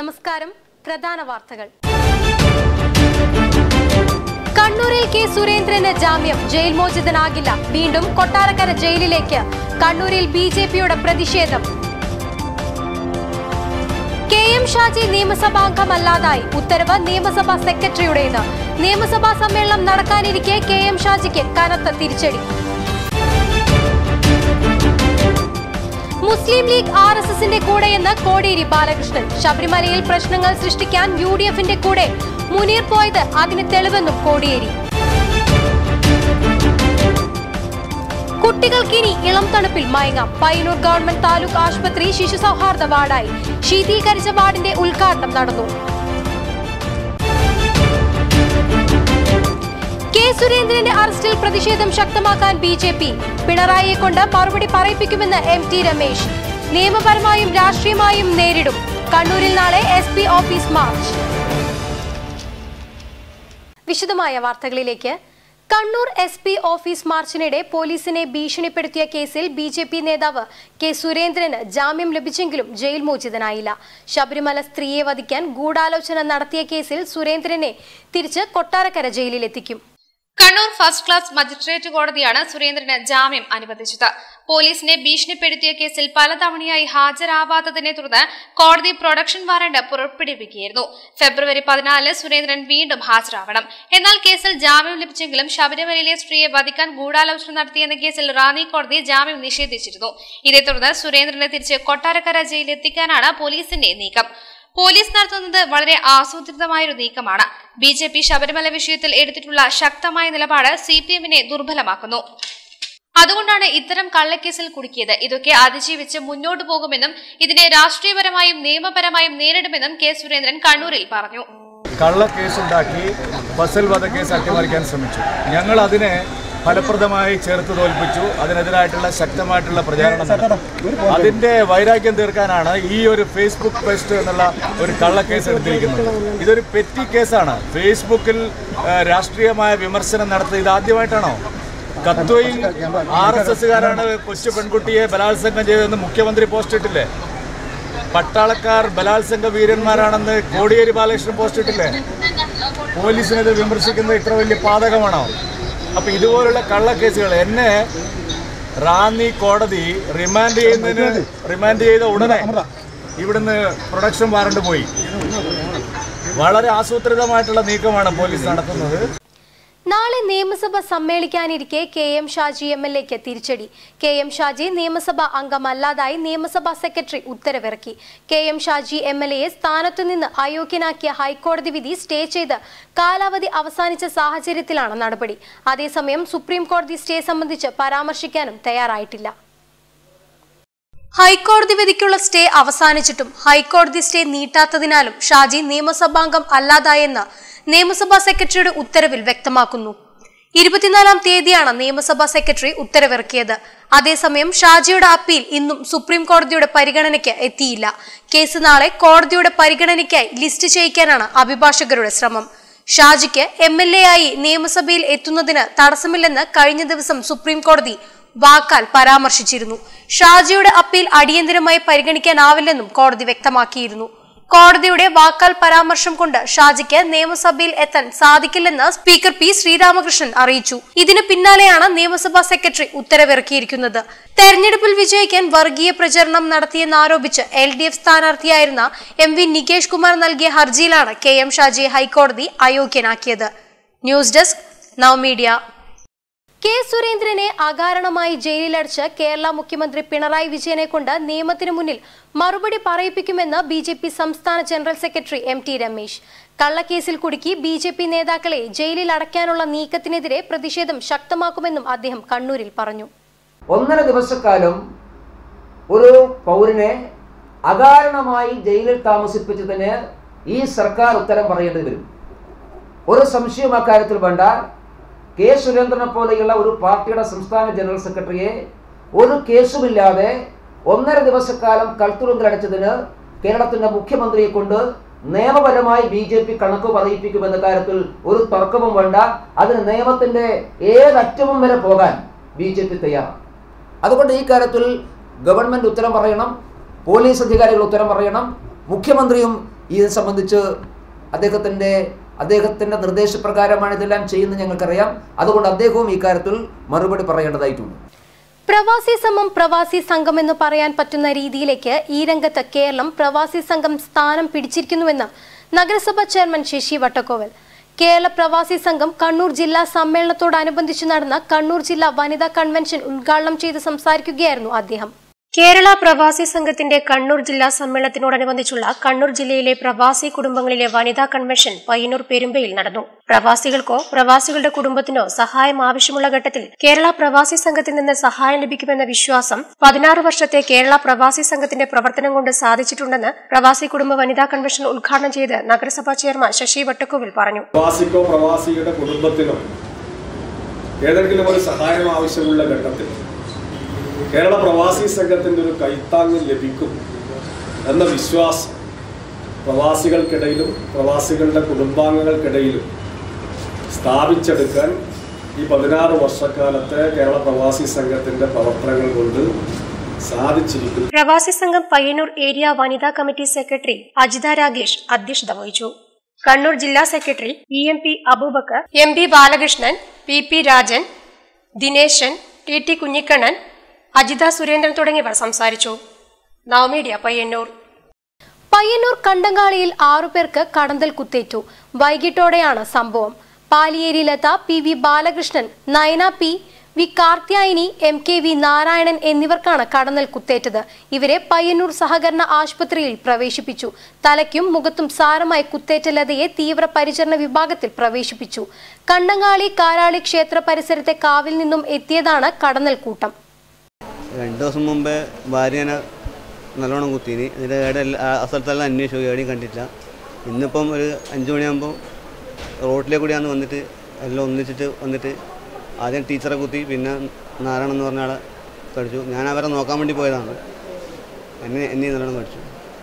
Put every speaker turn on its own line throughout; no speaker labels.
നമസ്കാരം പ്രധാന വാർത്തകൾ കണ്ണൂരിൽ കെ സുരേന്ദ്രന് ജാമ്യം ജയിൽ മോചിതനാകില്ല വീണ്ടും കൊട്ടാരക്കര ജയിലിലേക്ക് കണ്ണൂരിൽ ബി ജെ പിയുടെ പ്രതിഷേധം കെ എം ഷാജി നിയമസഭാംഗമല്ലാതായി ഉത്തരവ് നിയമസഭാ സെക്രട്ടറിയുടേത് നിയമസഭാ സമ്മേളനം നടക്കാനിരിക്കെ കെ എം ഷാജിക്ക് കനത്ത തിരിച്ചടി മുസ്ലിം ലീഗ് ആർ എസ് എസിന്റെ കൂടെയെന്ന് കോടിയേരി ബാലകൃഷ്ണൻ ശബരിമലയിൽ പ്രശ്നങ്ങൾ സൃഷ്ടിക്കാൻ യു ഡി എഫിന്റെ കൂടെ മുനീർ പോയത് അതിന് തെളിവെന്നും കോടിയേരി കുട്ടികൾക്കിനി ഇളം തണുപ്പിൽ മയങ്ങാം പയ്യന്നൂർ ഗവൺമെന്റ് താലൂക്ക് ആശുപത്രി ശിശു സൗഹാർദ്ദ വാർഡായി ശീതീകരിച്ച വാർഡിന്റെ ഉദ്ഘാടനം നടന്നു കെ സുരേന്ദ്രന്റെ അറസ്റ്റിൽ പ്രതിഷേധം ശക്തമാക്കാൻ ബി ജെ പി പിണറായിയെ കൊണ്ട് മറുപടി പറയിപ്പിക്കുമെന്ന് എം ടി രമേശ് നിയമപരമായും രാഷ്ട്രീയമായും നേരിടും കണ്ണൂരിൽ നാളെ എസ് പി ഓഫീസ് മാർച്ച് വിശദമായ വാർത്തകളിലേക്ക് കണ്ണൂർ എസ് പി ഓഫീസ് മാർച്ചിനിടെ പോലീസിനെ ഭീഷണിപ്പെടുത്തിയ കേസിൽ ബി ജെ പി നേതാവ് കെ സുരേന്ദ്രന് ജാമ്യം ലഭിച്ചെങ്കിലും ജയിൽ മോചിതനായില്ല ശബരിമല സ്ത്രീയെ വധിക്കാൻ ഗൂഢാലോചന നടത്തിയ കേസിൽ സുരേന്ദ്രനെ തിരിച്ച് കൊട്ടാരക്കര ജയിലിലെത്തിക്കും
കണ്ണൂർ ഫസ്റ്റ് ക്ലാസ് മജിസ്ട്രേറ്റ് കോടതിയാണ് സുരേന്ദ്രന് ജാമ്യം അനുവദിച്ചത് പോലീസിനെ ഭീഷണിപ്പെടുത്തിയ കേസിൽ പലതവണയായി ഹാജരാവാത്തതിനെ തുടർന്ന് കോടതി പ്രൊഡക്ഷൻ വാറണ്ട് പുറപ്പെടുവിക്കുകയായിരുന്നു ഫെബ്രുവരി പതിനാലിന് സുരേന്ദ്രൻ വീണ്ടും ഹാജരാവണം എന്നാൽ കേസിൽ ജാമ്യം ലഭിച്ചെങ്കിലും ശബരിമലയിലെ സ്ത്രീയെ വധിക്കാൻ ഗൂഢാലോചന നടത്തിയെന്ന കേസിൽ റാന്നി കോടതി ജാമ്യം നിഷേധിച്ചിരുന്നു ഇതേ തുടർന്ന് സുരേന്ദ്രനെ തിരിച്ച് കൊട്ടാരക്കര ജയിലിൽ എത്തിക്കാനാണ് പോലീസിന്റെ നീക്കം പോലീസ് നടത്തുന്നത് വളരെ ആസൂത്രിതമായൊരു നീക്കമാണ് ബി ജെ പി ശബരിമല വിഷയത്തിൽ എടുത്തിട്ടുള്ള ശക്തമായ നിലപാട് സി പി എമ്മിനെ ദുർബലമാക്കുന്നു അതുകൊണ്ടാണ് ഇത്തരം കള്ളക്കേസിൽ കുടുക്കിയത് ഇതൊക്കെ അതിജീവിച്ച് മുന്നോട്ടു പോകുമെന്നും ഇതിനെ രാഷ്ട്രീയപരമായും നിയമപരമായും നേരിടുമെന്നും കെ സുരേന്ദ്രൻ കണ്ണൂരിൽ പറഞ്ഞു
കള്ളക്കേസുണ്ടാക്കി ഫസൽ വധക്കേസ് അട്ടിമറിക്കാൻ ശ്രമിച്ചു ഞങ്ങൾ അതിനെ ഫലപ്രദമായി ചേർത്ത് തോൽപ്പിച്ചു അതിനെതിരായിട്ടുള്ള ശക്തമായിട്ടുള്ള പ്രചാരണം നടത്തി അതിന്റെ വൈരാഗ്യം തീർക്കാനാണ് ഈ ഒരു ഫേസ്ബുക്ക് പോസ്റ്റ് എന്നുള്ള ഒരു കള്ളക്കേസ് എടുത്തിരിക്കുന്നത് ഇതൊരു പെറ്റി കേസാണ് ഫേസ്ബുക്കിൽ ആ, രാഷ്ട്രീയമായ വിമർശനം നടത്തി ഇത് ആദ്യമായിട്ടാണോ കത്വയിൽ ആർ എസ് എസ്സുകാരാണ് കൊച്ചു പെൺകുട്ടിയെ ബലാത്സംഗം ചെയ്തതെന്ന് മുഖ്യമന്ത്രി പോസ്റ്റ് ഇട്ടില്ലേ പട്ടാളക്കാർ ബലാത്സംഗ വീരന്മാരാണെന്ന് കോടിയേരി ബാലകൃഷ്ണൻ പോസ്റ്റ് ഇട്ടില്ലേ പോലീസിനെത് വിമർശിക്കുന്നത് ഇത്ര വലിയ പാതകമാണോ അപ്പൊ ഇതുപോലുള്ള കള്ളക്കേസുകൾ എന്നെ റാന്നി കോടതി റിമാൻഡ് ചെയ്യുന്നതിന് റിമാൻഡ് ചെയ്ത ഉടനെ ഇവിടുന്ന് പ്രൊഡക്ഷൻ വാറണ്ട് പോയി വളരെ ആസൂത്രിതമായിട്ടുള്ള നീക്കമാണ് പോലീസ് നടത്തുന്നത്
നാളെ നിയമസഭ സമ്മേളിക്കാനിരിക്കെ K M Shaji M L എക്ക് തിരിച്ചടി കെ എം ഷാജി നിയമസഭാ അംഗമല്ലാതായി നിയമസഭാ സെക്രട്ടറി ഉത്തരവിറക്കി K M Shaji M L എയെ സ്ഥാനത്തുനിന്ന് അയോഗ്യനാക്കിയ ഹൈക്കോടതി വിധി സ്റ്റേ ചെയ്ത് കാലാവധി അവസാനിച്ച സാഹചര്യത്തിലാണ് നടപടി അതേസമയം സുപ്രീം കോടതി സ്റ്റേ സംബന്ധിച്ച് പരാമർശിക്കാനും തയ്യാറായിട്ടില്ല ഹൈക്കോടതി വിധിക്കുള്ള സ്റ്റേ അവസാനിച്ചിട്ടും ഹൈക്കോടതി സ്റ്റേ നീട്ടാത്തതിനാലും ഷാജി നിയമസഭാംഗം അല്ലാതായെന്ന് നിയമസഭാ സെക്രട്ടറിയുടെ ഉത്തരവിൽ വ്യക്തമാക്കുന്നു ഇരുപത്തിനാലാം തീയതിയാണ് നിയമസഭാ സെക്രട്ടറി ഉത്തരവിറക്കിയത് അതേസമയം ഷാജിയുടെ അപ്പീൽ ഇന്നും സുപ്രീം കോടതിയുടെ പരിഗണനയ്ക്ക് എത്തിയില്ല കേസ് നാളെ കോടതിയുടെ പരിഗണനയ്ക്കായി ലിസ്റ്റ് ചെയ്യിക്കാനാണ് അഭിഭാഷകരുടെ ശ്രമം ഷാജിക്ക് എം എൽ എ ആയി നിയമസഭയിൽ എത്തുന്നതിന് തടസ്സമില്ലെന്ന് കഴിഞ്ഞ ദിവസം സുപ്രീം കോടതി വാക്കാൽ പരാമർശിച്ചിരുന്നു ഷാജിയുടെ അപ്പീൽ അടിയന്തരമായി പരിഗണിക്കാനാവില്ലെന്നും കോടതി വ്യക്തമാക്കിയിരുന്നു കോടതിയുടെ വാക്കാൽ പരാമർശം കൊണ്ട് ഷാജിക്ക് നിയമസഭയിൽ എത്താൻ സാധിക്കില്ലെന്ന് സ്പീക്കർ പി ശ്രീരാമകൃഷ്ണൻ അറിയിച്ചു ഇതിന് പിന്നാലെയാണ് നിയമസഭാ സെക്രട്ടറി ഉത്തരവിറക്കിയിരിക്കുന്നത് തെരഞ്ഞെടുപ്പിൽ വിജയിക്കാൻ വർഗീയ പ്രചരണം നടത്തിയെന്നാരോപിച്ച് എൽ ഡി എഫ് സ്ഥാനാർത്ഥിയായിരുന്ന എം വി നികേഷ് കുമാർ നൽകിയ ഹർജിയിലാണ് കെ എം ഷാജിയെ ഹൈക്കോടതി അയോഗ്യനാക്കിയത് news desk Nava media K സുരേന്ദ്രനെ അകാരണമായി ജയിലിലടച്ച് കേരള മുഖ്യമന്ത്രി പിണറായി വിജയനെ കൊണ്ട് നിയമത്തിനു മുന്നിൽ മറുപടി പറയിപ്പിക്കുമെന്ന് ബി ജെ പി സംസ്ഥാന general secretary M T Ramesh കള്ളക്കേസിൽ കുടുക്കി ബി ജെ പി നേതാക്കളെ ജയിലിൽ അടയ്ക്കാനുള്ള നീക്കത്തിനെതിരെ പ്രതിഷേധം ശക്തമാക്കുമെന്നും അദ്ദേഹം കണ്ണൂരിൽ പറഞ്ഞു
ഒന്നര ദിവസക്കാലം ഒരു പൗരനെ അകാരണമായി ജയിലിൽ താമസിപ്പിച്ചതിന് ഈ സർക്കാർ ഉത്തരം പറയേണ്ടി വരും ഒരു സംശയവും അക്കാര്യത്തിൽ വേണ്ട കെ സുരേന്ദ്രനെ പോലെയുള്ള ഒരു പാർട്ടിയുടെ സംസ്ഥാന ജനറൽ സെക്രട്ടറിയെ ഒരു കേസുമില്ലാതെ ഒന്നര ദിവസക്കാലം കൽത്തുറുങ്കിലടച്ചതിന് കേരളത്തിന്റെ മുഖ്യമന്ത്രിയെ കൊണ്ട് നിയമപരമായി ബി ജെ പി കണക്ക് പറയിപ്പിക്കുമെന്ന കാര്യത്തിൽ ഒരു തർക്കവും വേണ്ട അതിന് നിയമത്തിന്റെ ഏതറ്റവും വരെ പോകാൻ ബി ജെ പി തയ്യാറാണ് അതുകൊണ്ട് ഈ കാര്യത്തിൽ ഗവൺമെന്റ് ഉത്തരം പറയണം പോലീസ് അധികാരികൾ ഉത്തരം പറയണം മുഖ്യമന്ത്രിയും ഇത് സംബന്ധിച്ച് അദ്ദേഹത്തിൻ്റെ അദ്ദേഹത്തിൻ്റെ നിർദ്ദേശപ്രകാരമാണ് ഇതെല്ലാം ചെയ്യുന്നത് ഞങ്ങൾക്കറിയാം അതുകൊണ്ട് അദ്ദേഹവും ഇക്കാര്യത്തിൽ മറുപടി പറയേണ്ടതായിട്ടുണ്ട്
പ്രവാസി സമം പ്രവാസി സംഘം എന്ന് പറയാൻ പറ്റുന്ന രീതിയിലേക്ക് ഈ രംഗത്ത് കേരളം പ്രവാസി സംഘം സ്ഥാനം പിടിച്ചിരിക്കുന്നുവെന്ന് നഗരസഭാ ചെയർമാൻ ശശി വട്ടക്കോവൽ കേരള പ്രവാസി സംഘം കണ്ണൂർ ജില്ലാ സമ്മേളനത്തോടനുബന്ധിച്ച് നടന്ന കണ്ണൂർ ജില്ലാ വനിതാ കൺവെൻഷൻ ഉദ്ഘാടനം ചെയ്ത് സംസാരിക്കുകയായിരുന്നു അദ്ദേഹം കേരള പ്രവാസി സംഘത്തിന്റെ കണ്ണൂർ ജില്ലാ സമ്മേളനത്തിനോടനുബന്ധിച്ചുള്ള കണ്ണൂർ ജില്ലയിലെ പ്രവാസി കുടുംബങ്ങളിലെ വനിതാ കൺവെൻഷൻ പയ്യന്നൂർ പെരുമ്പയിൽ നടന്നു പ്രവാസികൾക്കോ പ്രവാസികളുടെ കുടുംബത്തിനോ സഹായം ആവശ്യമുള്ള ഘട്ടത്തിൽ കേരള പ്രവാസി സംഘത്തിൽ നിന്ന് സഹായം ലഭിക്കുമെന്ന വിശ്വാസം പതിനാറ് വർഷത്തെ കേരള പ്രവാസി സംഘത്തിന്റെ പ്രവർത്തനം കൊണ്ട് സാധിച്ചിട്ടുണ്ടെന്ന് പ്രവാസി കുടുംബ വനിതാ കൺവെൻഷൻ ഉദ്ഘാടനം ചെയ്ത് നഗരസഭാ ചെയർമാൻ ശശി വട്ടക്കോവിൽ പറഞ്ഞു
പ്രവാസിക്കോ പ്രവാസിയുടെ കുടുംബത്തിനോ ഏതെങ്കിലും ഒരു സഹായം ആവശ്യമുള്ള ഘട്ടത്തിൽ കേരള പ്രവാസി സംഘത്തിൻ്റെ ഒരു കൈത്താങ്ങ് ലഭിക്കും എന്ന വിശ്വാസം പ്രവാസികൾക്കിടയിലും പ്രവാസികളുടെ കുടുംബാംഗങ്ങൾക്കിടയിലും സ്ഥാപിച്ചെടുക്കാൻ ഈ പതിനാറ് വർഷക്കാലത്തെ കേരള പ്രവാസി സംഘത്തിൻ്റെ പ്രവർത്തനങ്ങൾ കൊണ്ട് സാധിച്ചിരിക്കുന്നു
പ്രവാസി സംഘം പയ്യന്നൂർ ഏരിയ വനിതാ കമ്മിറ്റി സെക്രട്ടറി അജിത രാഗേഷ് അധ്യക്ഷത വഹിച്ചു കണ്ണൂർ ജില്ലാ secretary E M P Abubakar M P Balakrishnan P P Rajan Dineshan T T Kunhikannan Ajitha Surendran തുടങ്ങിയവർ സംസാരിച്ചു നവമീഡിയ പയ്യന്നൂർ പയ്യന്നൂർ കണ്ടങ്കാളിയിൽ ആറുപേർക്ക് കടന്തൽ കുത്തേറ്റു വൈകിട്ടോടെയാണ് സംഭവം Paliyeri Latha P V Balakrishnan Nayana P V Karthyayani M K V Narayanan എന്നിവർക്കാണ് കടന്നൽ കുത്തേറ്റത് ഇവരെ പയ്യന്നൂർ സഹകരണ ആശുപത്രിയിൽ പ്രവേശിപ്പിച്ചു തലയ്ക്കും മുഖത്തും സാരമായി കുത്തേറ്റ ലതയെ തീവ്ര പരിചരണ വിഭാഗത്തിൽ പ്രവേശിപ്പിച്ചു കണ്ടങ്ങാളി കാരാളി ക്ഷേത്ര പരിസരത്തെ കാവിൽ നിന്നും എത്തിയതാണ് കടന്നൽ കൂട്ടം
രണ്ട് ദിവസം മുമ്പേ ഭാര്യനെ നല്ലോണം കുത്തീനി എന്നിട്ട് ഏടെ എല്ലാ- ആ സ്ഥലത്തെല്ലാം അന്വേഷിച്ചു എവിടെയും കണ്ടിട്ടില്ല ഇന്നിപ്പം ഒരു അഞ്ച് മണിയാകുമ്പോൾ റോഡിലെ കൂടിയാണ് വന്നിട്ട് എല്ലാം ഒന്നിച്ചിട്ട് വന്നിട്ട് ആദ്യം ടീച്ചറെ കുത്തി പിന്നെ നാരായണൻ എന്ന് പറഞ്ഞ ആളെ കടിച്ചു ഞാൻ അവരെ നോക്കാൻ വേണ്ടി പോയതാണ് എന്നെ എന്നെ നല്ലോണം കടിച്ചു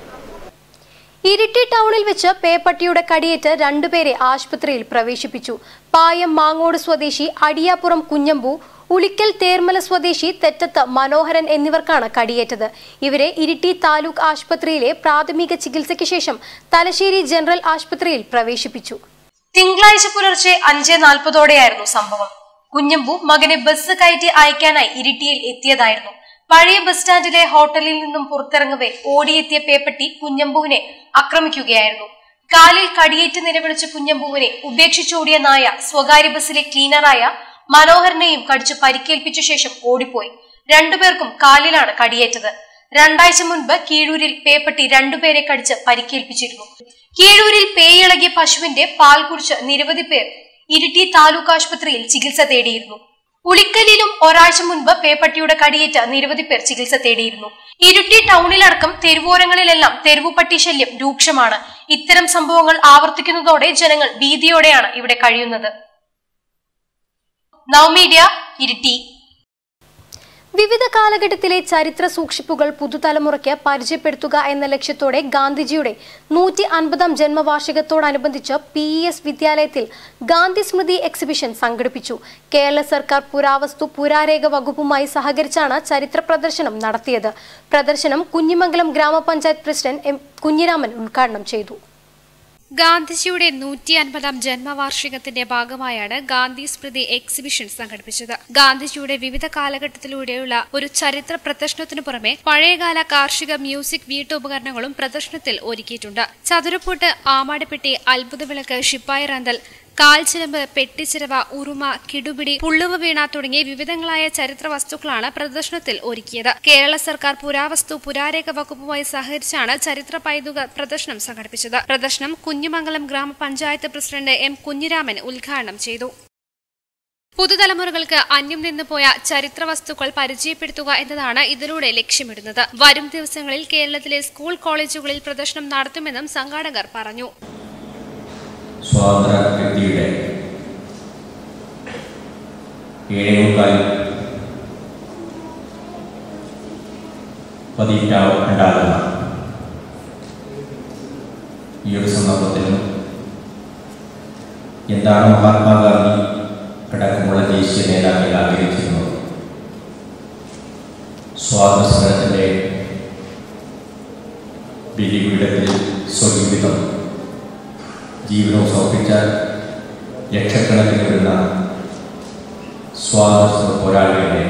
ഇരിട്ടി ടൗണിൽ വെച്ച് പേപ്പട്ടിയുടെ കടിയേറ്റ് രണ്ടുപേരെ ആശുപത്രിയിൽ പ്രവേശിപ്പിച്ചു പായം മാങ്ങോട് സ്വദേശി അടിയാപ്പുറം കുഞ്ഞമ്പു ഉളിക്കൽ തേർമല സ്വദേശി തെറ്റത്ത് മനോഹരൻ എന്നിവർക്കാണ് കടിയേറ്റത് ഇവരെ ഇരിട്ടി താലൂക്ക് ആശുപത്രിയിലെ പ്രാഥമിക ചികിത്സയ്ക്ക് ശേഷം തലശ്ശേരി ജനറൽ ആശുപത്രിയിൽ പ്രവേശിപ്പിച്ചു തിങ്കളാഴ്ച പുലർച്ചെ അഞ്ച് നാൽപ്പതോടെയായിരുന്നു സംഭവം കുഞ്ഞമ്പു മകനെ ബസ് കയറ്റി അയക്കാനായി ഇരിട്ടിയിൽ എത്തിയതായിരുന്നു പഴയ ബസ് സ്റ്റാൻഡിലെ ഹോട്ടലിൽ നിന്നും പുറത്തിറങ്ങവെ ഓടിയെത്തിയ പേപ്പട്ടി കുഞ്ഞമ്പുവിനെ ആക്രമിക്കുകയായിരുന്നു കാലിൽ കടിയേറ്റ് നിലവിളിച്ച കുഞ്ഞമ്പുവിനെ ഉപേക്ഷിച്ചോടിയ നായ സ്വകാര്യ ബസ്സിലെ ക്ലീനറായ മനോഹരനെയും കടിച്ചു പരിക്കേൽപ്പിച്ച ശേഷം ഓടിപ്പോയി രണ്ടുപേർക്കും കാലിലാണ് കടിയേറ്റത് രണ്ടാഴ്ച മുൻപ് കീഴൂരിൽ പേപ്പട്ടി രണ്ടുപേരെ കടിച്ച് പരിക്കേൽപ്പിച്ചിരുന്നു കീഴൂരിൽ പേയിളകിയ പശുവിന്റെ പാൽ കുടിച്ച് നിരവധി പേർ ഇരിട്ടി താലൂക്ക് ആശുപത്രിയിൽ ചികിത്സ തേടിയിരുന്നു ഉളിക്കലിലും ഒരാഴ്ച മുൻപ് പേപ്പട്ടിയുടെ കടിയേറ്റ് നിരവധി പേർ ചികിത്സ തേടിയിരുന്നു ഇരുട്ടി ടൗണിലടക്കം തെരുവോരങ്ങളിലെല്ലാം തെരുവുപട്ടി ശല്യം രൂക്ഷമാണ് ഇത്തരം സംഭവങ്ങൾ ആവർത്തിക്കുന്നതോടെ ജനങ്ങൾ ഭീതിയോടെയാണ് ഇവിടെ കഴിയുന്നത് നവമീഡിയ ഇരിട്ടി വിവിധ കാലഘട്ടത്തിലെ ചരിത്ര സൂക്ഷിപ്പുകൾ പുതുതലമുറയ്ക്ക് പരിചയപ്പെടുത്തുക എന്ന ലക്ഷ്യത്തോടെ ഗാന്ധിജിയുടെ നൂറ്റി അൻപതാം ജന്മവാർഷികത്തോടനുബന്ധിച്ച് പി ഇ എസ് വിദ്യാലയത്തിൽ ഗാന്ധി സ്മൃതി എക്സിബിഷൻ സംഘടിപ്പിച്ചു കേരള സർക്കാർ പുരാവസ്തു പുരാരേഖ വകുപ്പുമായി സഹകരിച്ചാണ് ചരിത്ര പ്രദർശനം നടത്തിയത് പ്രദർശനം കുഞ്ഞിമംഗലം ഗ്രാമപഞ്ചായത്ത് പ്രസിഡന്റ് എം കുഞ്ഞിരാമൻ ഉദ്ഘാടനം ചെയ്തു
ഗാന്ധിജിയുടെ നൂറ്റി അൻപതാം ജന്മവാർഷികത്തിന്റെ ഭാഗമായാണ് ഗാന്ധി സ്മൃതി എക്സിബിഷൻ സംഘടിപ്പിച്ചത് ഗാന്ധിജിയുടെ വിവിധ കാലഘട്ടത്തിലൂടെയുള്ള ഒരു ചരിത്ര പ്രദർശനത്തിനു പുറമെ പഴയകാല കാർഷിക മ്യൂസിക് വീട്ടുപകരണങ്ങളും പ്രദർശനത്തിൽ ഒരുക്കിയിട്ടുണ്ട് ചതുരപ്പൂട്ട് ആമാടിപ്പെട്ടി അത്ഭുതവിളക്ക് ശിപ്പായി റാന്തൽ കാൽച്ചിലമ്പ് പെട്ടിച്ചിരവ ഉറുമ കിടുപിടി പുള്ളുവ വീണ തുടങ്ങിയ വിവിധങ്ങളായ ചരിത്ര വസ്തുക്കളാണ് പ്രദർശനത്തിൽ ഒരുക്കിയത് കേരള സർക്കാർ പുരാവസ്തു പുരാരേഖ വകുപ്പുമായി സഹകരിച്ചാണ് ചരിത്ര പൈതൃക പ്രദർശനം സംഘടിപ്പിച്ചത് പ്രദർശനം കുഞ്ഞിമംഗലം ഗ്രാമപഞ്ചായത്ത് പ്രസിഡന്റ് എം കുഞ്ഞിരാമൻ ഉദ്ഘാടനം ചെയ്തു പുതുതലമുറകൾക്ക് അന്യം നിന്ന് പോയ ചരിത്ര വസ്തുക്കൾ പരിചയപ്പെടുത്തുക എന്നതാണ് ഇതിലൂടെ ലക്ഷ്യമിടുന്നത് വരും ദിവസങ്ങളിൽ കേരളത്തിലെ സ്കൂൾ കോളേജുകളിൽ പ്രദർശനം നടത്തുമെന്നും സംഘാടകർ പറഞ്ഞു
സ്വാതന്ത്ര്യ വ്യക്തിയുടെ ഏഴേമുക്കാൽ പതിറ്റാണ്ടാകുന്ന ഈ ഒരു സന്ദർഭത്തിലും എന്താണ് മഹാത്മാഗാന്ധി അടക്കമുള്ള ദേശീയ നേതാക്കൾ ആഗ്രഹിച്ചിരുന്നത് സ്വാതന്ത്ര്യ സമരത്തിൻ്റെ ബലിപീഠത്തിൽ സ്വജീവിതം ജീവനവും സമർപ്പിച്ച ലക്ഷക്കണക്കിന് വരുന്ന സ്വാതന്ത്ര്യ പോരാളികളുടെ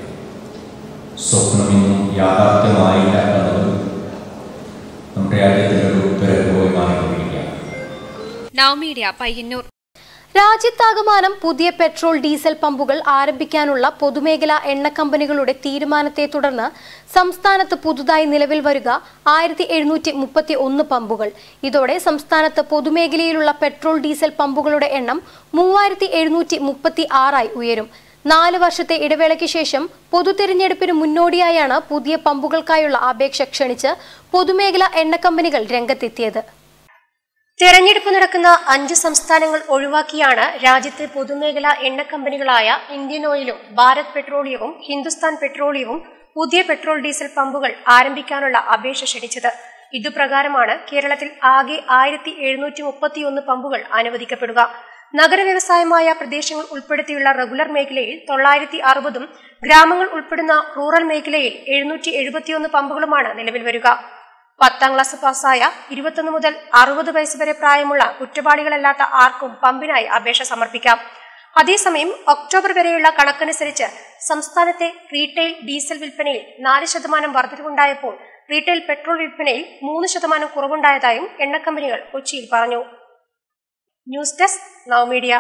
സ്വപ്നം ഇന്നും യാഥാർത്ഥ്യമായില്ല എന്നത് നമ്മുടെ രാജ്യത്തിൻ്റെ ഒരു ദുരനുഭവമായി മാറിക്കൊണ്ടിരിക്കുകയാണ്
നവമീഡിയ പയ്യന്നൂർ
രാജ്യത്താകമാനം പുതിയ പെട്രോൾ ഡീസൽ പമ്പുകൾ ആരംഭിക്കാനുള്ള പൊതുമേഖലാ എണ്ണ കമ്പനികളുടെ തീരുമാനത്തെ തുടർന്ന് സംസ്ഥാനത്ത് പുതുതായി നിലവിൽ വരിക ആയിരത്തി എഴുന്നൂറ്റി മുപ്പത്തി ഒന്ന് പമ്പുകൾ ഇതോടെ സംസ്ഥാനത്ത് പൊതുമേഖലയിലുള്ള പെട്രോൾ ഡീസൽ പമ്പുകളുടെ എണ്ണം മൂവായിരത്തി എഴുന്നൂറ്റി മുപ്പത്തി ആറായി ഉയരും നാല് വർഷത്തെ ഇടവേളയ്ക്ക് ശേഷം പൊതുതെരഞ്ഞെടുപ്പിന് മുന്നോടിയായാണ് പുതിയ പമ്പുകൾക്കായുള്ള അപേക്ഷ ക്ഷണിച്ച് പൊതുമേഖലാ എണ്ണ കമ്പനികൾ രംഗത്തെത്തിയത് തെരഞ്ഞെടുപ്പ് നടക്കുന്ന അഞ്ച് സംസ്ഥാനങ്ങൾ ഒഴിവാക്കിയാണ് രാജ്യത്തെ പൊതുമേഖലാ എണ്ണ കമ്പനികളായ ഇന്ത്യൻ ഓയിലും ഭാരത് പെട്രോളിയവും ഹിന്ദുസ്ഥാൻ പെട്രോളിയവും പുതിയ പെട്രോൾ ഡീസൽ പമ്പുകൾ ആരംഭിക്കാനുള്ള അപേക്ഷ ക്ഷണിച്ചത് ഇതുപ്രകാരമാണ് കേരളത്തിൽ ആകെ ആയിരത്തി എഴുന്നൂറ്റി മുപ്പത്തിയൊന്ന് പമ്പുകൾ അനുവദിക്കപ്പെടുക നഗരവ്യവസായമായ പ്രദേശങ്ങൾ ഉൾപ്പെടുത്തിയുള്ള റെഗുലർ മേഖലയിൽ തൊള്ളായിരത്തി അറുപതും ഗ്രാമങ്ങൾ ഉൾപ്പെടുന്ന റൂറൽ മേഖലയിൽ എഴുന്നൂറ്റി എഴുപത്തിയൊന്ന് പമ്പുകളുമാണ് നിലവിൽ വരിക പത്താം ക്ലാസ് പാസ്സായ ഇരുപത്തൊന്ന് മുതൽ അറുപത് വയസ്സ് വരെ പ്രായമുള്ള കുറ്റവാളികളല്ലാത്ത ആർക്കും പമ്പിനായി അപേക്ഷ സമർപ്പിക്കാം അതേസമയം ഒക്ടോബർ വരെയുള്ള കണക്കനുസരിച്ച് സംസ്ഥാനത്തെ റീറ്റെയിൽ ഡീസൽ വിൽപ്പനയിൽ നാല് ശതമാനം വർധനവുണ്ടായപ്പോൾ റീറ്റെയിൽ പെട്രോൾ വിൽപ്പനയിൽ മൂന്ന് ശതമാനം കുറവുണ്ടായതായും എണ്ണക്കമ്പനികൾ കൊച്ചിയിൽ പറഞ്ഞു ന്യൂസ് ഡെസ്ക് നവമീഡിയ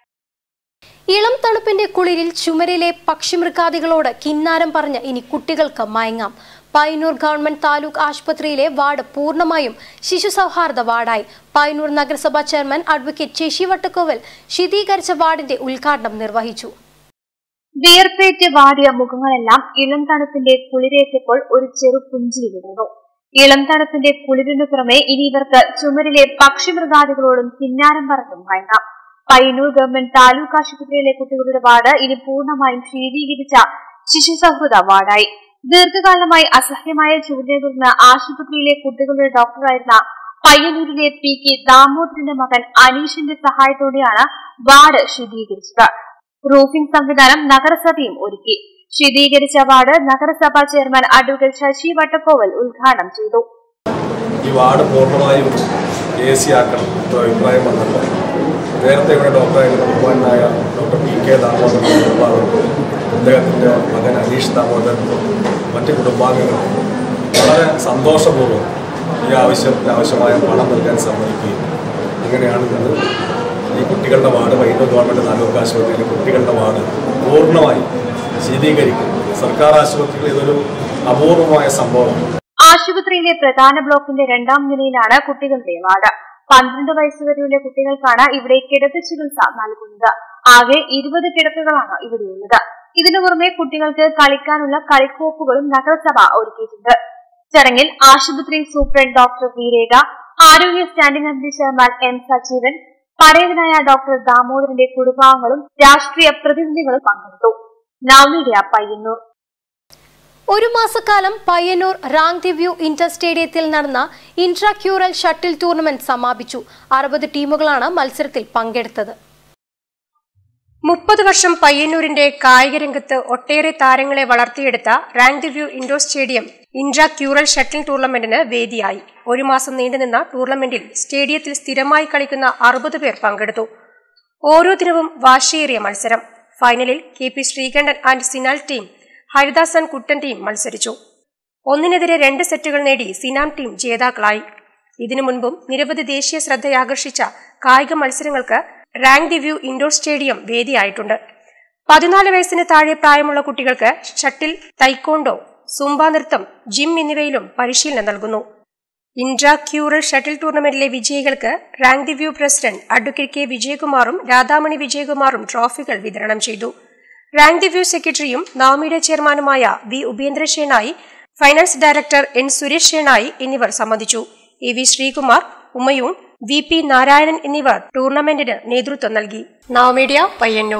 ഇളം തണുപ്പിന്റെ കുളിരിൽ ചുമരിലെ പക്ഷിമൃഗാദികളോട് കിന്നാരം പറഞ്ഞ് ഇനി കുട്ടികൾക്ക് മയങ്ങാം പയ്യന്നൂർ ഗവൺമെന്റ് താലൂക്ക് ആശുപത്രിയിലെ വാർഡ് പൂർണ്ണമായും ശിശു സൗഹാർദ്ദ വാർഡായി പയ്യന്നൂർ നഗരസഭാ ചെയർമാൻ അഡ്വക്കേറ്റ് ശശി വട്ടക്കോവൽ ശീതീകരിച്ച വാർഡിന്റെ ഉദ്ഘാടനം നിർവഹിച്ചു
വിയർപ്പേറ്റ് വാടിയ മുഖങ്ങളെല്ലാം ഇളം തണുപ്പിന്റെ കുളിരേറ്റപ്പോൾ ഒരു ചെറു പുഞ്ചിരി വിടുന്നു ഇളം തണുപ്പിന്റെ കുളിരിനു പുറമെ ഇനി ഇവർക്ക് ചുമരിലെ പക്ഷിമൃഗാദികളോടും കിന്നാരം പറഞ്ഞും മയങ്ങാം പയ്യന്നൂർ ഗവൺമെന്റ് താലൂക്ക് ആശുപത്രിയിലെ കുട്ടികളുടെ വാർഡ് ഇനി പൂർണ്ണമായും ശീതീകരിച്ച ശിശു സൗഹൃദ വാർഡായി ദീർഘകാലമായി അസഹ്യമായ ചൂടിനെ തുടർന്ന് ആശുപത്രിയിലെ കുട്ടികളുടെ ഡോക്ടറായിരുന്ന പയ്യന്നൂരിലെ പി കെ ദാമോദരന്റെ മകൻ അനീഷിന്റെ സഹായത്തോടെയാണ് വാർഡ് ശീതീകരിച്ചത് റൂഫിംഗ് സംവിധാനം നഗരസഭയും ഒരുക്കി ശീതീകരിച്ച വാർഡ് നഗരസഭാ ചെയർമാൻ അഡ്വക്കേറ്റ് ശശി വട്ടക്കോവൽ ഉദ്ഘാടനം ചെയ്തു
ഈ വാർഡ് പൂർണ്ണമായും എ സി ആക്കണം എന്ന അഭിപ്രായം വന്നപ്പോൾ നേരത്തെ ഇവിടെ ഡോക്ടറായിരുന്ന ബഹുമാനായ ഡോക്ടർ പി കെ ദാമോദരൻ കുടുംബാംഗം അദ്ദേഹത്തിൻ്റെ മകൻ അനീഷ് ദാമോദരൻ മറ്റ് കുടുംബാംഗങ്ങൾ വളരെ സന്തോഷപൂർവ്വം ഈ ആവശ്യത്തിന് ആവശ്യമായ പണം നൽകാൻ സമ്മതിക്കുകയും അങ്ങനെയാണ് ഇത് ഈ കുട്ടികളുടെ വാർഡ് വൈദ്യുത ഗവൺമെൻറ് താലൂക്ക് ആശുപത്രിയിലെ കുട്ടികളുടെ വാർഡ് പൂർണ്ണമായി ശീതീകരിക്കും സർക്കാർ ആശുപത്രിയിൽ ഇതൊരു അപൂർവമായ സംഭവമാണ്
ആശുപത്രിയിലെ പ്രധാന ബ്ലോക്കിന്റെ രണ്ടാം നിലയിലാണ് കുട്ടികളുടെ വാർഡ് പന്ത്രണ്ട് വയസ്സുവരെയുള്ള കുട്ടികൾക്കാണ് ഇവിടെ കിടത്തി ചികിത്സ നൽകുന്നത് ആകെ ഇരുപത് കിടക്കകളാണ് ഇവിടെയുള്ളത് ഇതിനു പുറമെ കുട്ടികൾക്ക് കളിക്കാനുള്ള കളിക്കോപ്പുകളും നഗരസഭ ഒരുക്കിയിട്ടുണ്ട് ചടങ്ങിൽ ആശുപത്രി സൂപ്രണ്ട് ഡോക്ടർ വി രേഖ ആരോഗ്യ standing committee chairman M Sajeevan പരേതനായ ഡോക്ടർ ദാമോദരന്റെ കുടുംബാംഗങ്ങളും രാഷ്ട്രീയ പ്രതിനിധികളും പങ്കെടുത്തു നവമീഡിയ പയ്യന്നൂർ
ഒരു മാസക്കാലം പയ്യന്നൂർ റാങ് ദിവ്യൂ ഇന്റർ സ്റ്റേഡിയത്തിൽ നടന്ന ഇൻട്രാക്യൂറൽ ഷട്ടിൽ ടൂർണമെന്റ് സമാപിച്ചു അറുപത് ടീമുകളാണ് മത്സരത്തിൽ പങ്കെടുത്തത് മുപ്പത് വർഷം പയ്യന്നൂരിന്റെ കായിക രംഗത്ത് ഒട്ടേറെ താരങ്ങളെ വളർത്തിയെടുത്ത റാങ് ദിവ്യൂ ഇൻഡോർ സ്റ്റേഡിയം ഇൻട്രാക്യൂറൽ ഷട്ടിൽ ടൂർണമെന്റിന് വേദിയായി ഒരു മാസം നീണ്ടുനിന്ന ടൂർണമെന്റിൽ സ്റ്റേഡിയത്തിൽ സ്ഥിരമായി കളിക്കുന്ന അറുപത് പേർ പങ്കെടുത്തു ഓരോ ദിനവും വാശിയേറിയ മത്സരം ഫൈനലിൽ K P Sreekantan and Sinal team Haridas and Kuttan team മത്സരിച്ചു ഒന്നിനെതിരെ രണ്ട് സെറ്റുകൾ നേടി സിനാം ടീം ജേതാക്കളായി ഇതിനു മുൻപും നിരവധി ദേശീയ ശ്രദ്ധയാകർഷിച്ച കായിക മത്സരങ്ങൾക്ക് rank the view indoor stadium വേദിയായിട്ടുണ്ട് പതിനാല് വയസ്സിന് താഴെ പ്രായമുള്ള കുട്ടികൾക്ക് ഷട്ടിൽ തൈക്കോണ്ടോ സുംബ നൃത്തം ജിം എന്നിവയിലും പരിശീലനം നൽകുന്നു ഇൻട്രാക്യൂറൽ ഷട്ടിൽ ടൂർണമെന്റിലെ വിജയികൾക്ക് rank the view president advocate K വിജയകുമാറും രാധാമണി വിജയകുമാറും ട്രോഫികൾ വിതരണം ചെയ്തു റാങ്ക് ദി വ്യൂ സെക്രട്ടറിയും നവമിയുടെ ചെയർമാനുമായ V Upendra Shenoy finance director N Suresh Shenoy എന്നിവർ സംബന്ധിച്ചു A V Sreekumar Humayun V P Narayanan എന്നിവർ ടൂർണമെന്റിന് നേതൃത്വം നൽകി നവമീഡിയ പയ്യന്നൂർ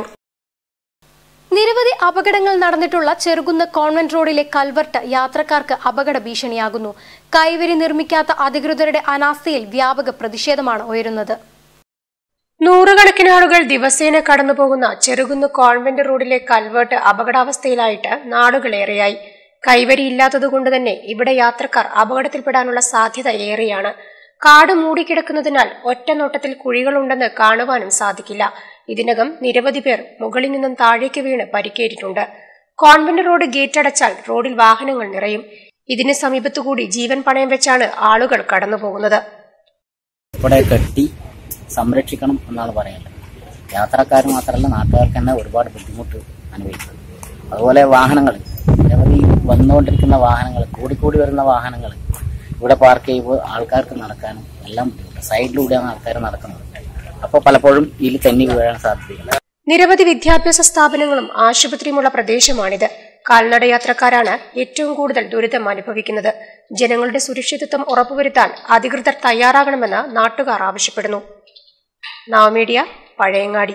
നിരവധി അപകടങ്ങൾ നടന്നിട്ടുള്ള ചെറുകുന്ന് കോൺവെന്റ് റോഡിലെ കൽവർട്ട് യാത്രക്കാർക്ക് അപകട ഭീഷണിയാകുന്നു കൈവരി നിർമ്മിക്കാത്ത അധികൃതരുടെ അനാസ്ഥയിൽ വ്യാപക പ്രതിഷേധമാണ് ഉയരുന്നത് നൂറുകണക്കിന് ആളുകൾ ദിവസേന കടന്നുപോകുന്ന ചെറുകുന്ന് കോൺവെന്റ് റോഡിലെ കൽവേർട്ട് അപകടാവസ്ഥയിലായിട്ട് നാളുകളേറെയായി കൈവരി ഇല്ലാത്തതുകൊണ്ട് തന്നെ ഇവിടെ യാത്രക്കാർ അപകടത്തിൽപ്പെടാനുള്ള സാധ്യത ഏറെയാണ് കാട് മൂടിക്കിടക്കുന്നതിനാൽ ഒറ്റ നോട്ടത്തിൽ കുഴികളുണ്ടെന്ന് കാണുവാനും സാധിക്കില്ല ഇതിനകം നിരവധി പേർ മുകളിൽ നിന്നും താഴേക്ക് വീണ് പരിക്കേറ്റിട്ടുണ്ട് കോൺവെന്റ് റോഡ് ഗേറ്റ് അടച്ചാൽ റോഡിൽ വാഹനങ്ങൾ നിറയും ഇതിന് സമീപത്തുകൂടി ജീവൻ പണയം വെച്ചാണ് ആളുകൾ കടന്നുപോകുന്നത്
ഇവിടെ കെട്ടി സംരക്ഷിക്കണം എന്നാണ് പറയുന്നത് യാത്രക്കാർ മാത്രമല്ല നാട്ടുകാർക്ക് തന്നെ ഒരുപാട് ബുദ്ധിമുട്ട് അനുഭവിക്കും അതുപോലെ വാഹനങ്ങൾ നിരവധി വന്നുകൊണ്ടിരിക്കുന്ന വാഹനങ്ങൾ കൂടിക്കൂടി വരുന്ന വാഹനങ്ങൾ ഇവിടെ പാർക്ക് ചെയ്യുമ്പോൾ ആൾക്കാർക്ക് നടക്കാനും എല്ലാം ബുദ്ധിമുട്ട് സൈഡിലൂടെയാണ് ആൾക്കാർ നടക്കുന്നത് അപ്പോൾ പലപ്പോഴും ഇതിൽ തെന്നി വീഴാൻ സാധ്യതയില്ല
നിരവധി വിദ്യാഭ്യാസ സ്ഥാപനങ്ങളും ആശുപത്രിയുമുള്ള പ്രദേശമാണിത് കാൽനട യാത്രക്കാരാണ് ഏറ്റവും കൂടുതൽ ദുരിതം അനുഭവിക്കുന്നത് ജനങ്ങളുടെ സുരക്ഷിതത്വം ഉറപ്പുവരുത്താൻ അധികൃതർ തയ്യാറാകണമെന്ന് നാട്ടുകാർ ആവശ്യപ്പെടുന്നു നവമീഡിയ പഴയങ്ങാടി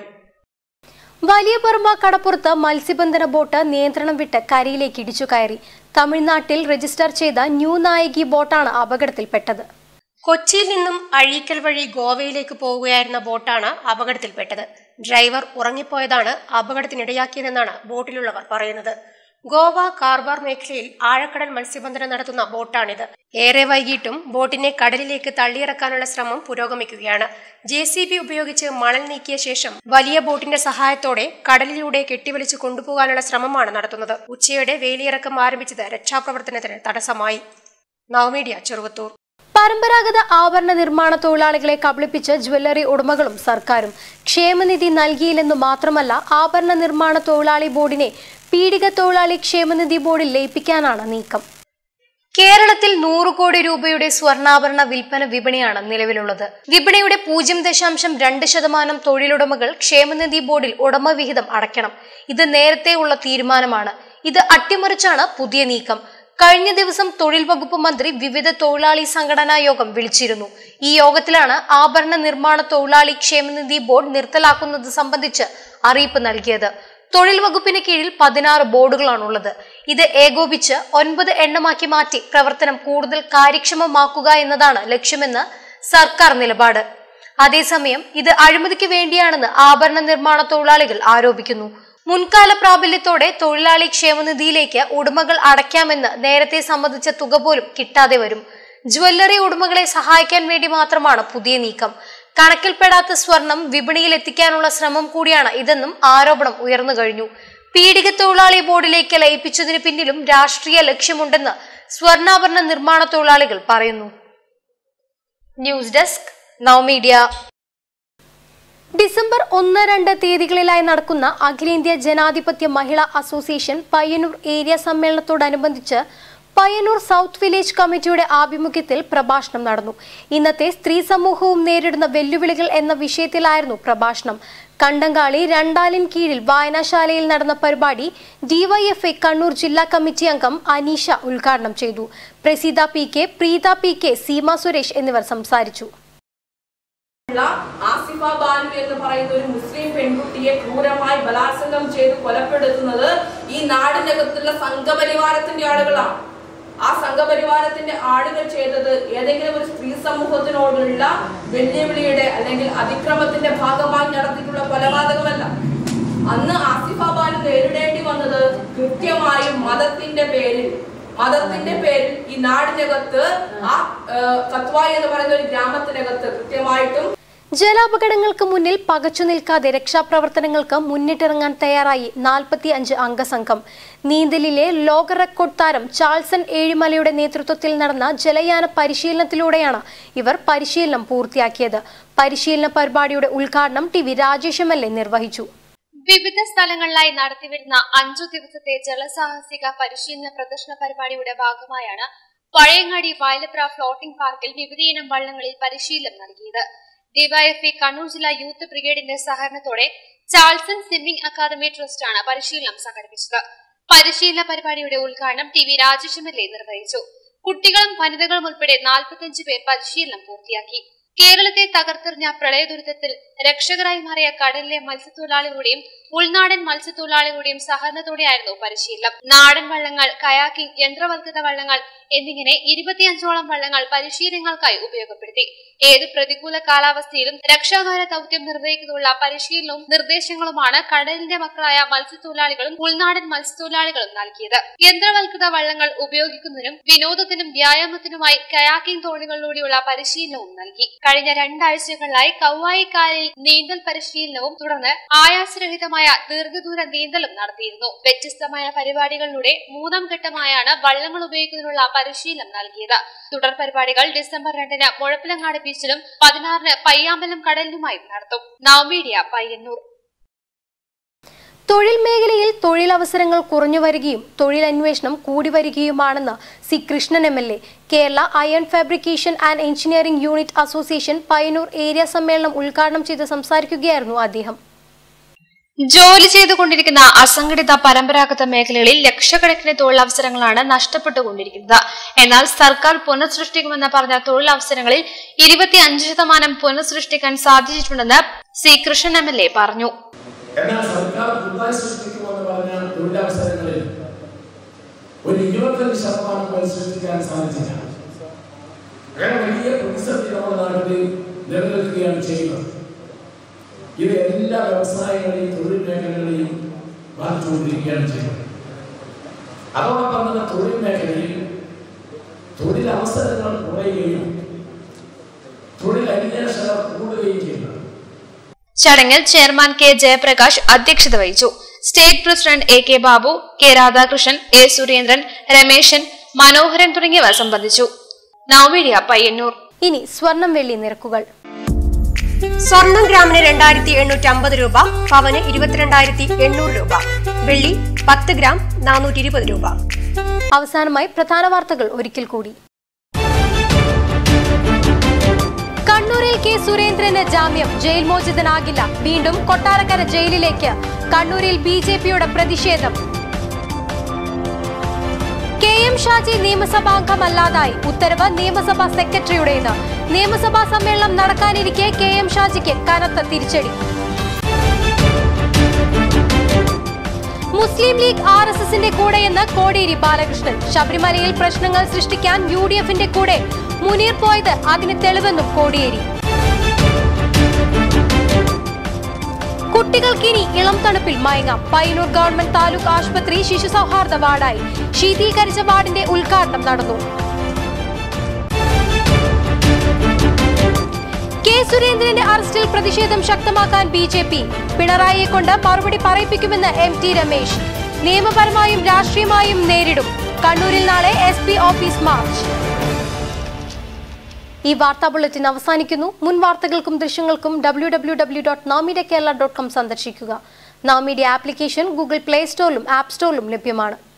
വലിയ പറമ്പ കടപ്പുറത്ത് മത്സ്യബന്ധന ബോട്ട് നിയന്ത്രണം വിട്ട് കരയിലേക്ക് ഇടിച്ചു കയറി തമിഴ്നാട്ടിൽ രജിസ്റ്റർ ചെയ്ത ന്യൂ നായകി ബോട്ടാണ് അപകടത്തിൽപ്പെട്ടത് കൊച്ചിയിൽ നിന്നും അഴീക്കൽ വഴി ഗോവയിലേക്ക് പോവുകയായിരുന്ന ബോട്ടാണ് അപകടത്തിൽപ്പെട്ടത് ഡ്രൈവർ ഉറങ്ങിപ്പോയതാണ് അപകടത്തിനിടയാക്കിയതെന്നാണ് ബോട്ടിലുള്ളവർ പറയുന്നത് ഗോവ കാർബാർ മേഖലയിൽ ആഴക്കടൽ മത്സ്യബന്ധനം നടത്തുന്ന ബോട്ടാണിത് ഏറെ വൈകിട്ടും ബോട്ടിനെ കടലിലേക്ക് തള്ളിയിറക്കാനുള്ള ശ്രമം പുരോഗമിക്കുകയാണ് ജെ സി ബി ഉപയോഗിച്ച് മണൽ നീക്കിയ ശേഷം വലിയ ബോട്ടിന്റെ സഹായത്തോടെ കടലിലൂടെ കെട്ടിവലിച്ചു കൊണ്ടുപോകാനുള്ള ശ്രമമാണ് നടത്തുന്നത് ഉച്ചയോടെ വേലിയിറക്കം ആരംഭിച്ചത് രക്ഷാപ്രവർത്തനത്തിന് തടസ്സമായി നവമീഡിയ ചെറുവത്തൂർ പരമ്പരാഗത ആഭരണ നിർമ്മാണ തൊഴിലാളികളെ കബളിപ്പിച്ച് ജ്വല്ലറി ഉടമകളും സർക്കാരും ക്ഷേമനിധി നൽകിയില്ലെന്നു മാത്രമല്ല ആഭരണ നിർമ്മാണ തൊഴിലാളി ബോർഡിനെ പീഡിക തൊഴിലാളി ക്ഷേമനിധി ബോർഡിൽ ലയിപ്പിക്കാനാണ് നീക്കം കേരളത്തിൽ നൂറ് കോടി രൂപയുടെ സ്വർണ്ണാഭരണ വിൽപ്പന വിപണിയാണ് നിലവിലുള്ളത് വിപണിയുടെ പൂജ്യം ദശാംശം രണ്ട് ശതമാനം തൊഴിലുടമകൾ ക്ഷേമനിധി ബോർഡിൽ ഉടമ വിഹിതം അടയ്ക്കണം ഇത് നേരത്തെ ഉള്ള തീരുമാനമാണ് ഇത് അട്ടിമറിച്ചാണ് പുതിയ നീക്കം കഴിഞ്ഞ ദിവസം തൊഴിൽ വകുപ്പ് മന്ത്രി വിവിധ തൊഴിലാളി സംഘടനാ യോഗം വിളിച്ചിരുന്നു ഈ യോഗത്തിലാണ് ആഭരണ നിർമ്മാണ തൊഴിലാളി ക്ഷേമനിധി ബോർഡ് നിർത്തലാക്കുന്നത് സംബന്ധിച്ച് അറിയിപ്പ് നൽകിയത് തൊഴിൽ വകുപ്പിന് കീഴിൽ പതിനാറ് ബോർഡുകളാണുള്ളത് ഇത് ഏകോപിച്ച് ഒൻപത് എണ്ണമാക്കി മാറ്റി പ്രവർത്തനം കൂടുതൽ കാര്യക്ഷമമാക്കുക എന്നതാണ് ലക്ഷ്യമെന്ന് സർക്കാർ നിലപാട് അതേസമയം ഇത് അഴിമതിക്ക് വേണ്ടിയാണെന്ന് ആഭരണ നിർമ്മാണ തൊഴിലാളികൾ ആരോപിക്കുന്നു മുൻകാല പ്രാബല്യത്തോടെ തൊഴിലാളി ക്ഷേമനിധിയിലേക്ക് ഉടമകൾ അടയ്ക്കാമെന്ന് നേരത്തെ സംബന്ധിച്ച തുക പോലും കിട്ടാതെ വരും ജ്വല്ലറി ഉടമകളെ സഹായിക്കാൻ വേണ്ടി മാത്രമാണ് പുതിയ നീക്കം കണക്കിൽപ്പെടാത്ത സ്വർണം വിപണിയിൽ എത്തിക്കാനുള്ള ശ്രമം കൂടിയാണ് ഇതെന്നും ആരോപണം ഉയർന്നു കഴിഞ്ഞു പീഡിക തൊഴിലാളി ബോർഡിലേക്ക് ലയിപ്പിച്ചതിന് പിന്നിലും രാഷ്ട്രീയ ലക്ഷ്യമുണ്ടെന്ന് സ്വർണ്ണാഭരണ നിർമ്മാണ തൊഴിലാളികൾ പറയുന്നു ന്യൂസ് ഡെസ്ക് നവമീഡിയ ഡിസംബർ ഒന്ന് രണ്ട് തീയതികളിലായി നടക്കുന്ന അഖിലേന്ത്യാ ജനാധിപത്യ മഹിളാ അസോസിയേഷൻ പയ്യന്നൂർ ഏരിയ സമ്മേളനത്തോടനുബന്ധിച്ച് പയ്യന്നൂർ സൗത്ത് വില്ലേജ് കമ്മിറ്റിയുടെ ആഭിമുഖ്യത്തിൽ പ്രഭാഷണം നടന്നു ഇന്നത്തെ സ്ത്രീ സമൂഹവും നേരിടുന്ന വെല്ലുവിളികൾ എന്ന വിഷയത്തിലായിരുന്നു പ്രഭാഷണം കണ്ടങ്കാളി രണ്ടാലിൻ കീഴിൽ വായനശാലയിൽ നടന്ന പരിപാടി ഡിവൈഎഫ്ഐ കണ്ണൂർ ജില്ലാ കമ്മിറ്റി അംഗം അനീഷ ഉദ്ഘാടനം ചെയ്തു Praseetha P K Preetha P K Seema Suresh എന്നിവർ സംസാരിച്ചു
ഉള്ള ആസിഫ ബാനു എന്ന് പറയുന്ന ഒരു മുസ്ലിം പെൺകുട്ടിയെ ക്രൂരമായി ബലാത്സംഗം ചെയ്ത് കൊലപ്പെടുത്തുന്നത് ഈ നാടിനകത്തുള്ള സംഘപരിവാരത്തിന്റെ ആളുകളാണ് ആ സംഘപരിവാരത്തിന്റെ ആളുകൾ ചെയ്തത് ഏതെങ്കിലും ഒരു സ്ത്രീ സമൂഹത്തിനോടുള്ള വെല്ലുവിളിയുടെ അല്ലെങ്കിൽ അതിക്രമത്തിന്റെ ഭാഗമായി നടത്തിയിട്ടുള്ള കൊലപാതകമല്ല അന്ന് ആസിഫ ബാനു നേരിടേണ്ടി വന്നത് കൃത്യമായും മതത്തിന്റെ പേരിൽ മതത്തിന്റെ പേരിൽ ഈ നാടിനകത്ത് ആ കത്വായി എന്ന് പറയുന്ന ഒരു ഗ്രാമത്തിനകത്ത് കൃത്യമായിട്ടും
ജലാപകടങ്ങൾക്ക് മുന്നിൽ പകച്ചു നിൽക്കാതെ രക്ഷാപ്രവർത്തനങ്ങൾക്ക് മുന്നിട്ടിറങ്ങാൻ തയ്യാറായി നാൽപ്പത്തി അഞ്ച് അംഗസംഘം നീന്തലിലെ ലോക റെക്കോർഡ് താരം ചാൾസൺ ഏഴിമലയുടെ നേതൃത്വത്തിൽ നടന്ന ജലയാന പരിശീലനത്തിലൂടെയാണ് ഇവർ പരിശീലനം പൂർത്തിയാക്കിയത് പരിശീലന പരിപാടിയുടെ ഉദ്ഘാടനം T V Rajesh M L A നിർവഹിച്ചു
വിവിധ സ്ഥലങ്ങളിലായി നടത്തിവരുന്ന അഞ്ചു ദിവസത്തെ ജലസാഹസിക പരിശീലന പ്രദർശന പരിപാടിയുടെ ഭാഗമായാണ് പഴയങ്ങാടി വയലപ്ര ഫ്ലോട്ടിംഗ് പാർക്കിൽ വിവിധയിനം വള്ളങ്ങളിൽ പരിശീലനം നൽകിയത് ഡിവൈഎഫ്ഇ കണ്ണൂർ ജില്ലാ യൂത്ത് ബ്രിഗേഡിന്റെ സഹകരണത്തോടെ ചാൾസൺ സ്വിമ്മിംഗ് അക്കാദമി ട്രസ്റ്റാണ് പരിശീലനം സംഘടിപ്പിച്ചത് പരിശീലന പരിപാടിയുടെ ഉദ്ഘാടനം T V Rajesh M L A നിർവഹിച്ചു കുട്ടികളും വനിതകളും ഉൾപ്പെടെ നാൽപ്പത്തിയഞ്ച് പേർ പരിശീലനം പൂർത്തിയാക്കി കേരളത്തെ തകർത്തെറിഞ്ഞ പ്രളയ ദുരിതത്തിൽ രക്ഷകരായി മാറിയ കടലിലെ മത്സ്യത്തൊഴിലാളികളുടെയും ഉൾനാടൻ മത്സ്യത്തൊഴിലാളികളുടെയും സഹകരണത്തോടെയായിരുന്നു പരിശീലനം നാടൻ വള്ളങ്ങൾ കയാക്കിംഗ് യന്ത്രവൽകൃത വള്ളങ്ങൾ എന്നിങ്ങനെ ഇരുപത്തിയഞ്ചോളം വള്ളങ്ങൾ പരിശീലനങ്ങൾക്കായി ഉപയോഗപ്പെടുത്തി ഏത് പ്രതികൂല കാലാവസ്ഥയിലും രക്ഷാകാര ദൌത്യം നിർവഹിക്കുന്നതിനുള്ള പരിശീലനവും നിർദ്ദേശങ്ങളുമാണ് കടലിന്റെ മക്കളായ മത്സ്യത്തൊഴിലാളികളും ഉൾനാടൻ മത്സ്യത്തൊഴിലാളികളും നൽകിയത് യന്ത്രവൽകൃത വള്ളങ്ങൾ ഉപയോഗിക്കുന്നതിനും വിനോദത്തിനും വ്യായാമത്തിനുമായി കയാക്കിംഗ് തോണികളിലൂടെയുള്ള പരിശീലനവും നൽകി കഴിഞ്ഞ രണ്ടാഴ്ചകളിലായി കൗവായിക്കാലിൽ നീന്തൽ പരിശീലനവും തുടർന്ന് ആയാസരഹിതമായ ദീർഘദൂര നീന്തലും നടത്തിയിരുന്നു വ്യത്യസ്തമായ പരിപാടികളിലൂടെ മൂന്നാം ഘട്ടമായാണ് വള്ളങ്ങൾ ഉപയോഗിക്കുന്നതിനുള്ള പരിശീലനം നൽകിയത് തുടർ പരിപാടികൾ ഡിസംബർ രണ്ടിന് മുഴപ്പിലങ്ങാട് ബീച്ചിലും പതിനാറിന് പയ്യാമ്പലം കടലിലുമായും നടത്തും നവമീഡിയ പയ്യന്നൂർ
തൊഴിൽ മേഖലയിൽ തൊഴിലവസരങ്ങൾ കുറഞ്ഞു വരികയും തൊഴിലന്വേഷണം കൂടി വരികയുമാണെന്ന് C Krishnan M L A Kerala iron fabrication and engineering unit association Payyanur area സമ്മേളനം ഉദ്ഘാടനം ചെയ്ത് സംസാരിക്കുകയായിരുന്നു അദ്ദേഹം
ജോലി ചെയ്തുകൊണ്ടിരിക്കുന്ന അസംഘടിത പരമ്പരാഗത മേഖലകളിൽ ലക്ഷക്കണക്കിന് തൊഴിലവസരങ്ങളാണ് നഷ്ടപ്പെട്ടുകൊണ്ടിരിക്കുന്നത് എന്നാൽ സർക്കാർ പുനഃസൃഷ്ടിക്കുമെന്ന് പറഞ്ഞ തൊഴിലവസരങ്ങളിൽ ഇരുപത്തിയഞ്ച് ശതമാനം പുനഃസൃഷ്ടിക്കാൻ സാധിച്ചിട്ടുണ്ടെന്ന് C Krishnan M L A പറഞ്ഞു
എന്നാൽ സർക്കാർ പുതുതായി സൃഷ്ടിക്കുമെന്ന് പറഞ്ഞ തൊഴിലവസരങ്ങളിൽ ഒരു ഇരുപത്തഞ്ച് ശതമാനം പോലും സൃഷ്ടിക്കാൻ സാധിച്ചില്ല അങ്ങനെ വലിയ പ്രതിസന്ധി നമ്മുടെ നാട്ടിൽ നിലനിൽക്കുകയാണ് ചെയ്യുന്നത് ഇത് എല്ലാ വ്യവസായങ്ങളെയും തൊഴിൽ മേഖലകളെയും ബാധിച്ചുകൊണ്ടിരിക്കുകയാണ് ചെയ്യുന്നത് അതോടൊപ്പം തന്നെ തൊഴിൽ മേഖലയിൽ തൊഴിലവസരങ്ങൾ കുറയുകയും തൊഴിൽ അന്വേഷണം കൂടുകയും ചെയ്യുന്നത്
ചടങ്ങിൽ ചെയർമാൻ കെ ജയപ്രകാശ് അധ്യക്ഷത വഹിച്ചു state president A K Babu K Radhakrishnan A Surendran Rameshan Manoharan തുടങ്ങിയവർ സംബന്ധിച്ചു നവമീഡിയ പയ്യന്നൂർ
ഇനി സ്വർണം വെള്ളി നിരക്കുകൾ
സ്വർണം ഗ്രാമിന് രണ്ടായിരത്തി എണ്ണൂറ്റി അമ്പത് രൂപ പവന് ഇരുപത്തിരണ്ടായിരത്തി എണ്ണൂറ് രൂപ വെള്ളി പത്ത് ഗ്രാം നാനൂറ്റി ഇരുപത് രൂപ
അവസാനമായി പ്രധാന വാർത്തകൾ ഒരിക്കൽ കൂടി കണ്ണൂരിൽ കെ സുരേന്ദ്രന് ജാമ്യം ജയിൽ മോചിതനാകില്ല വീണ്ടും കൊട്ടാരക്കര ജയിലിലേക്ക് കണ്ണൂരിൽ ബി ജെ പിയുടെ പ്രതിഷേധം കെ എം ഷാജി നിയമസഭാംഗമല്ലാതായി ഉത്തരവ് നിയമസഭാ സെക്രട്ടറിയുടേത് നിയമസഭാ സമ്മേളനം നടക്കാനിരിക്കെ കെ എം ഷാജിക്ക് കനത്ത തിരിച്ചടി മുസ്ലിം ലീഗ് ആർ എസ് എസിന്റെ കൂടെയെന്ന് കോടിയേരി ബാലകൃഷ്ണൻ ശബരിമലയിൽ പ്രശ്നങ്ങൾ സൃഷ്ടിക്കാൻ യു ഡി എഫിന്റെ കൂടെ മുനീർ പോയത് അതിന് തെളിവെന്നും കോടിയേരി കുട്ടികൾക്കിനി ഇളം തണുപ്പിൽ മയങ്ങാം പയ്യന്നൂർ ഗവൺമെന്റ് താലൂക്ക് ആശുപത്രി ശിശു സൗഹാർദ്ദ വാർഡായി ശീതീകരിച്ച വാർഡിന്റെ ഉദ്ഘാടനം നടന്നു കെ സുരേന്ദ്രന്റെ അറസ്റ്റിൽ പ്രതിഷേധം ശക്തമാക്കാൻ ബി ജെ പി പിണറായിയെ കൊണ്ട് മറുപടി പറയിപ്പിക്കുമെന്ന് എം ടി രമേശ് നിയമപരമായും രാഷ്ട്രീയമായും നേരിടും കണ്ണൂരിൽ നാളെ എസ് പി ഓഫീസ് മാർച്ച് ഈ വാർത്താ ബുള്ളറ്റിൻ അവസാനിക്കുന്നു മുൻ വാർത്തകൾക്കും ദൃശ്യങ്ങൾക്കും ഡബ്ല്യൂ ഡബ്ല്യൂ ഡബ്ല്യൂ ഡോട്ട് നാമീഡിയ കേരള ഡോട്ട് കോം സന്ദർശിക്കുക നാമീഡിയ ആപ്ലിക്കേഷൻ ഗൂഗിൾ പ്ലേ സ്റ്റോറിലും ആപ്പ് സ്റ്റോറിലും ലഭ്യമാണ്